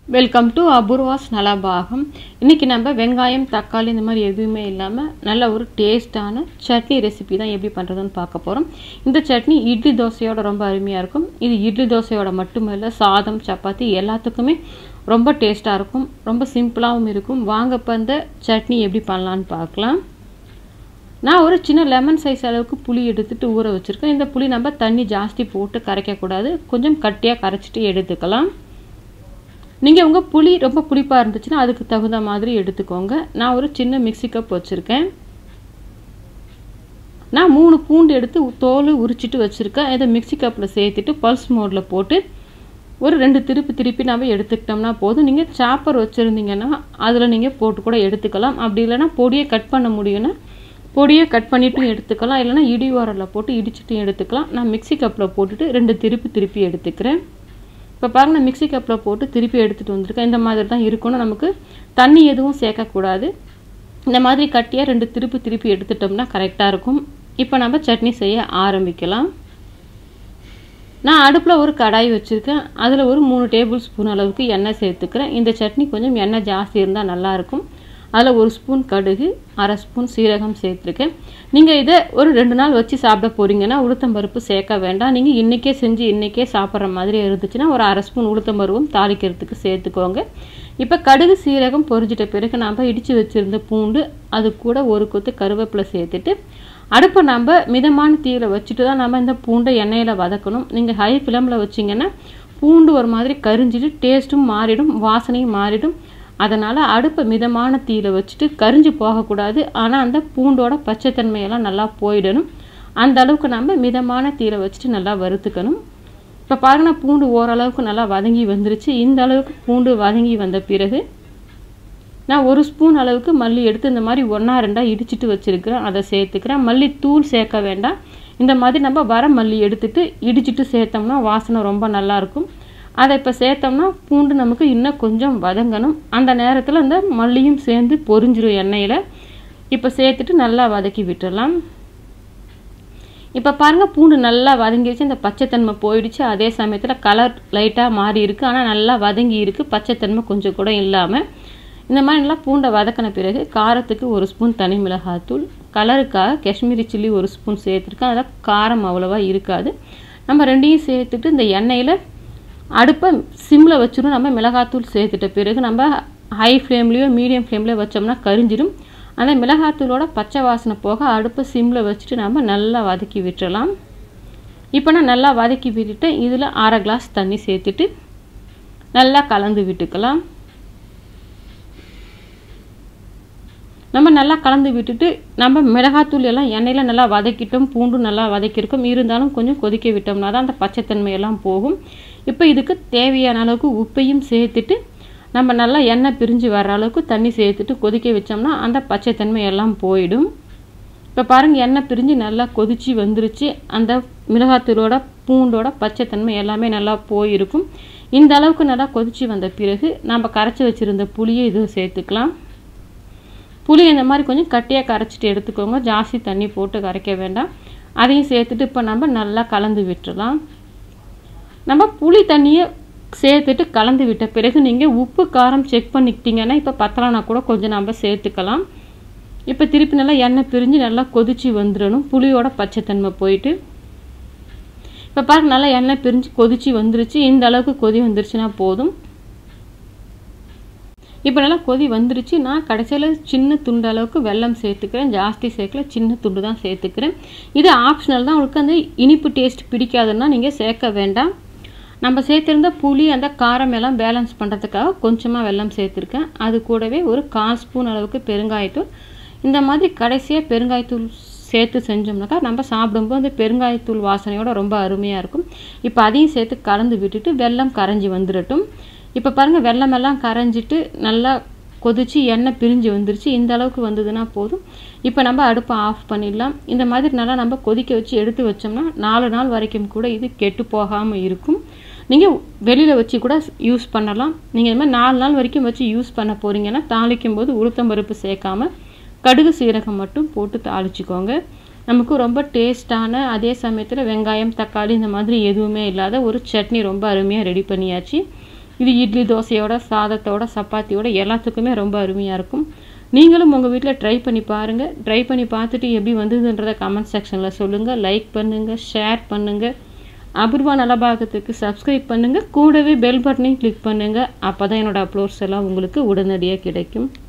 welcome to Apoorva's நலபாகம் இன்றைக்கி நம்ம வெங்காயம் தக்காளி இந்த மாதிரி எதுவுமே இல்லாமல் நல்ல ஒரு டேஸ்டான சட்னி ரெசிபி தான் எப்படி பண்ணுறதுன்னு பார்க்க போகிறோம் இந்த சட்னி இட்லி தோசையோட ரொம்ப அருமையாக இருக்கும் இது இட்லி தோசையோட மட்டுமே இல்லை சாதம் சப்பாத்தி எல்லாத்துக்குமே ரொம்ப டேஸ்ட்டாக இருக்கும் ரொம்ப சிம்பிளாகவும் இருக்கும் வாங்க இப்போ இந்த சட்னி எப்படி பண்ணலான்னு பார்க்கலாம் நான் ஒரு சின்ன லெமன் சைஸ் அளவுக்கு புளி எடுத்துகிட்டு ஊற வச்சுருக்கேன் இந்த புளி நம்ம தண்ணி ஜாஸ்தி போட்டு கரைக்கக்கூடாது கொஞ்சம் கட்டியாக கரைச்சிட்டு எடுத்துக்கலாம் நீங்கள் உங்கள் புளி ரொம்ப புளிப்பாக இருந்துச்சுன்னா அதுக்கு தகுந்த மாதிரி எடுத்துக்கோங்க நான் ஒரு சின்ன மிக்சி கப் வச்சுருக்கேன் நான் மூணு பூண்டு எடுத்து தோல் உரிச்சிட்டு வச்சுருக்கேன் இதை மிக்சி கப்பில் சேர்த்துட்டு பல்ஸ் மோடில் போட்டு ஒரு ரெண்டு திருப்பி திருப்பி நம்ம எடுத்துக்கிட்டோம்னா போதும் நீங்கள் சாப்பர் வச்சுருந்தீங்கன்னா அதில் நீங்கள் போட்டு கூட எடுத்துக்கலாம் அப்படி இல்லைன்னா பொடியை கட் பண்ண முடியும்னா பொடியை கட் பண்ணிவிட்டும் எடுத்துக்கலாம் இல்லைனா இடி ஓரலில் போட்டு இடிச்சிட்டும் எடுத்துக்கலாம் நான் மிக்சி கப்பில் போட்டுட்டு ரெண்டு திருப்பி திருப்பி எடுத்துக்கிறேன் இப்போ பாருங்கள் நான் மிக்சி கப்பில் போட்டு திருப்பி எடுத்துகிட்டு வந்திருக்கேன் இந்த மாதிரி தான் இருக்கணும் நமக்கு தண்ணி எதுவும் சேர்க்கக்கூடாது இந்த மாதிரி கட்டியாக ரெண்டு திருப்பி திருப்பி எடுத்துட்டோம்னா கரெக்டாக இருக்கும் இப்போ நம்ம சட்னி செய்ய ஆரம்பிக்கலாம் நான் அடுப்பில் ஒரு கடாய் வச்சுருக்கேன் அதில் ஒரு மூணு டேபிள் ஸ்பூன் அளவுக்கு எண்ணெய் சேர்த்துக்கிறேன் இந்த சட்னி கொஞ்சம் எண்ணெய் ஜாஸ்தி இருந்தால் நல்லாயிருக்கும் அதில் ஒரு ஸ்பூன் கடுகு அரை ஸ்பூன் சீரகம் சேர்த்துருக்கேன் நீங்கள் இதை ஒரு ரெண்டு நாள் வச்சு சாப்பிட போகிறீங்கன்னா உளுத்தம்பருப்பு சேர்க்க வேண்டாம் நீங்கள் இன்றைக்கே செஞ்சு இன்றைக்கே சாப்பிட்ற மாதிரி இருந்துச்சுன்னா ஒரு அரை ஸ்பூன் உளுத்தம்பருப்பும் தாளிக்கிறதுக்கு சேர்த்துக்கோங்க இப்போ கடுகு சீரகம் பொரிஞ்சிட்ட பிறகு நம்ம இடித்து வச்சுருந்த பூண்டு அது கூட ஒரு கொத்து கருவேப்பிலை சேர்த்துட்டு அடுப்பை நம்ம மிதமான தீயில் வச்சுட்டு தான் நம்ம இந்த பூண்டை எண்ணெயில் வதக்கணும் நீங்கள் ஹை ஃப்ளேமில் வச்சிங்கன்னா பூண்டு ஒரு மாதிரி கரிஞ்சிட்டு டேஸ்ட்டும் மாறிடும் வாசனையும் மாறிடும் அதனால் அடுப்பை மிதமான தீயில் வச்சுட்டு கரிஞ்சு போகக்கூடாது ஆனால் அந்த பூண்டோட பச்சைத்தன்மையெல்லாம் நல்லா போயிடணும் அந்த அளவுக்கு நம்ம மிதமான தீயில் வச்சுட்டு நல்லா வறுத்துக்கணும் இப்போ பாருங்கன்னா பூண்டு ஓரளவுக்கு நல்லா வதங்கி வந்துருச்சு இந்த அளவுக்கு பூண்டு வதங்கி வந்த பிறகு நான் ஒரு ஸ்பூன் அளவுக்கு மல்லி எடுத்து இந்த மாதிரி ஒன்றா ரெண்டாக இடிச்சிட்டு வச்சுருக்கிறேன் அதை சேர்த்துக்கிறேன் மல்லி தூள் சேர்க்க வேண்டாம் இந்த மாதிரி நம்ம வர மல்லி எடுத்துட்டு இடிச்சிட்டு சேர்த்தோம்னா வாசனை ரொம்ப நல்லாயிருக்கும் அதை இப்போ சேர்த்தோம்னா பூண்டு நமக்கு இன்னும் கொஞ்சம் வதங்கணும் அந்த நேரத்தில் இந்த மல்லியும் சேர்ந்து பொரிஞ்சிரும் எண்ணெயில் இப்போ சேர்த்துட்டு நல்லா வதக்கி விட்டுடலாம் இப்போ பாருங்கள் பூண்டு நல்லா வதங்கிடுச்சு இந்த பச்சைத்தன்மை போயிடுச்சு அதே சமயத்தில் கலர் லைட்டாக மாறி இருக்குது ஆனால் நல்லா வதங்கி இருக்குது பச்சைத்தன்மை கொஞ்சம் கூட இல்லாமல் இந்த மாதிரி நல்லா பூண்டை வதக்கின பிறகு காரத்துக்கு ஒரு ஸ்பூன் தனி மிளகாத்தூள் கலருக்காக காஷ்மீரி சில்லி ஒரு ஸ்பூன் சேர்த்துருக்கேன் அதில் காரம் அவ்வளோவா இருக்காது நம்ம ரெண்டையும் சேர்த்துட்டு இந்த எண்ணெயில் அடுப்பை சிம்மில் வச்சிடும் நம்ம மிளகாத்தூள் சேர்த்துட்ட பிறகு நம்ம ஹை ஃப்ளேம்லேயோ மீடியம் ஃப்ளேம்லேயோ வச்சோம்னா கரிஞ்சிடும் அந்த மிளகாத்தூளோட பச்சை வாசனை போக அடுப்பை சிம்மில் வச்சுட்டு நம்ம நல்லா வதக்கி விட்டுறலாம் இப்போ நான் நல்லா வதக்கி விட்டுட்டு இதில் அரை கிளாஸ் தண்ணி சேர்த்துட்டு நல்லா கலந்து விட்டுக்கலாம் நம்ம நல்லா கலந்து விட்டுட்டு நம்ம மிளகாத்தூள் எல்லாம் எண்ணெயில் நல்லா வதக்கிட்டோம் பூண்டும் நல்லா வதக்கியிருக்கோம் இருந்தாலும் கொஞ்சம் கொதிக்க விட்டோம்னா தான் அந்த பச்சைத்தன்மையெல்லாம் போகும் இப்போ இதுக்கு தேவையான அளவுக்கு உப்பையும் சேர்த்துட்டு நம்ம நல்லா எண்ணெய் பிரிஞ்சு வர அளவுக்கு தண்ணி சேர்த்துட்டு கொதிக்க வச்சோம்னா அந்த பச்சைத்தன்மை எல்லாம் போயிடும் இப்போ பாருங்கள் எண்ணெய் பிரிஞ்சு நல்லா கொதித்து வந்துருச்சு அந்த மிளகாத்தூளோட பூண்டோட பச்சைத்தன்மை எல்லாமே நல்லா போயிருக்கும் இந்த அளவுக்கு நல்லா கொதித்து வந்த பிறகு நம்ம கரைச்சி வச்சுருந்த புளியை இதுவும் சேர்த்துக்கலாம் புளி இந்த மாதிரி கொஞ்சம் கட்டியாக கரைச்சிட்டு எடுத்துக்கோங்க ஜாஸ்தி தண்ணி போட்டு கரைக்க வேண்டாம் அதையும் சேர்த்துட்டு இப்போ நம்ம நல்லா கலந்து விட்டுறலாம் நம்ம புளி தண்ணியை சேர்த்துட்டு கலந்து விட்ட பிறகு நீங்கள் உப்பு காரம் செக் பண்ணிக்கிட்டீங்கன்னா இப்போ பத்தலைனா கூட கொஞ்சம் நம்ம சேர்த்துக்கலாம் இப்போ திருப்பி நல்லா எண்ணெய் பிரிஞ்சு நல்லா கொதிச்சு வந்துடணும் புளியோட பச்சைத்தன்மை போயிட்டு இப்போ பாருங்க நல்லா எண்ணெய் பிரிஞ்சு கொதிச்சு வந்துருச்சு இந்த அளவுக்கு கொதி வந்துருச்சுன்னா போதும் இப்போ நல்லா கொதி வந்துருச்சு நான் கடைசியில் சின்ன துண்டு அளவுக்கு வெல்லம் சேர்த்துக்கிறேன் ஜாஸ்தி சேர்க்கல சின்ன துண்டு தான் சேர்த்துக்கிறேன் இது ஆப்ஷனல் தான் உங்களுக்கு அந்த இனிப்பு டேஸ்ட் பிடிக்காதுன்னா நீங்கள் சேர்க்க வேண்டாம் நம்ம சேர்த்துருந்த புளி அந்த காரம் எல்லாம் பேலன்ஸ் பண்ணுறதுக்காக கொஞ்சமாக வெல்லம் சேர்த்துருக்கேன் அது கூடவே ஒரு கால் ஸ்பூன் அளவுக்கு பெருங்காயத்தூள் இந்த மாதிரி கடைசியாக பெருங்காயத்தூள் சேர்த்து செஞ்சோம்னாக்கா நம்ம சாப்பிடும்போது அந்த பெருங்காயத்தூள் வாசனையோட ரொம்ப அருமையாக இருக்கும் இப்போ அதையும் சேர்த்து கலந்து விட்டுட்டு வெல்லம் கரைஞ்சி வந்துடட்டும் இப்போ பாருங்கள் வெள்ளமெல்லாம் கரைஞ்சிட்டு நல்லா கொதிச்சு எண்ணெய் பிரிஞ்சு வந்துருச்சு இந்த அளவுக்கு வந்ததுன்னா போதும் இப்போ நம்ம அடுப்பை ஆஃப் பண்ணிடலாம் இந்த மாதிரி நல்லா நம்ம கொதிக்க வச்சு எடுத்து வச்சோம்னா நாலு நாள் வரைக்கும் கூட இது கெட்டு போகாமல் இருக்கும் நீங்கள் வெளியில் வச்சு கூட யூஸ் பண்ணலாம் நீங்கள் இந்த மாதிரி நாலு நாள் வரைக்கும் வச்சு யூஸ் பண்ண போகிறீங்கன்னா தாளிக்கும் போது உளுத்தம்பருப்பு சேர்க்காம கடுகு சீரகம் மட்டும் போட்டு தாளிச்சிக்கோங்க நமக்கு ரொம்ப டேஸ்டான அதே சமயத்தில் வெங்காயம் தக்காளி இந்த மாதிரி எதுவுமே இல்லாத ஒரு சட்னி ரொம்ப அருமையாக ரெடி பண்ணியாச்சு இது இட்லி தோசையோட சாதத்தோட சப்பாத்தியோட எல்லாத்துக்குமே ரொம்ப அருமையாக இருக்கும் நீங்களும் உங்கள் வீட்டில் ட்ரை பண்ணி பாருங்கள் ட்ரை பண்ணி பார்த்துட்டு எப்படி வந்ததுன்றதை கமெண்ட் செக்ஷனில் சொல்லுங்கள் லைக் பண்ணுங்கள் ஷேர் பண்ணுங்கள் அபூர்வா நலபாகத்துக்கு சப்ஸ்கிரைப் பண்ணுங்கள் கூடவே பெல் பட்டனையும் கிளிக் பண்ணுங்கள் அப்போ தான் என்னோடய அப்லோட்ஸ் எல்லாம் உங்களுக்கு உடனடியாக கிடைக்கும்